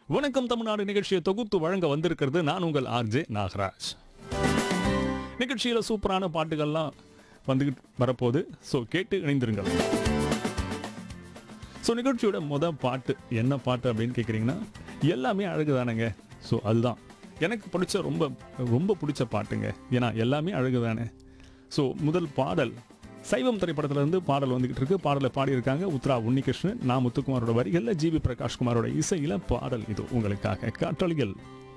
வணக்கம் தமிழ்நாடு நிகழ்ச்சியை தொகுத்து வழங்க வந்திருக்கிறது நான் உங்கள் ஆர்ஜே நாகராஜ் நிகழ்ச்சியில் சூப்பரான பாட்டுகள்லாம் வந்துகிட்டு வரப்போகுது ஸோ கேட்டு இணைந்திருங்கள் ஸோ நிகழ்ச்சியோட முத பாட்டு என்ன பாட்டு அப்படின்னு கேட்குறீங்கன்னா எல்லாமே அழகு தானேங்க ஸோ அதுதான் எனக்கு பிடிச்ச ரொம்ப ரொம்ப பிடிச்ச பாட்டுங்க ஏன்னா எல்லாமே அழகு தானே ஸோ முதல் பாடல் சைவம் திரைப்படத்துல இருந்து பாடல் வந்துகிட்டு இருக்கு பாடலை பாடியிருக்காங்க உத்ரா உன்னிகிருஷ்ணன் நான் முத்துக்குமாரோட வரிகளில் ஜிவி பிரகாஷ்குமாரோட இசையில பாடல் இது உங்களுக்காக காற்றொலிகள்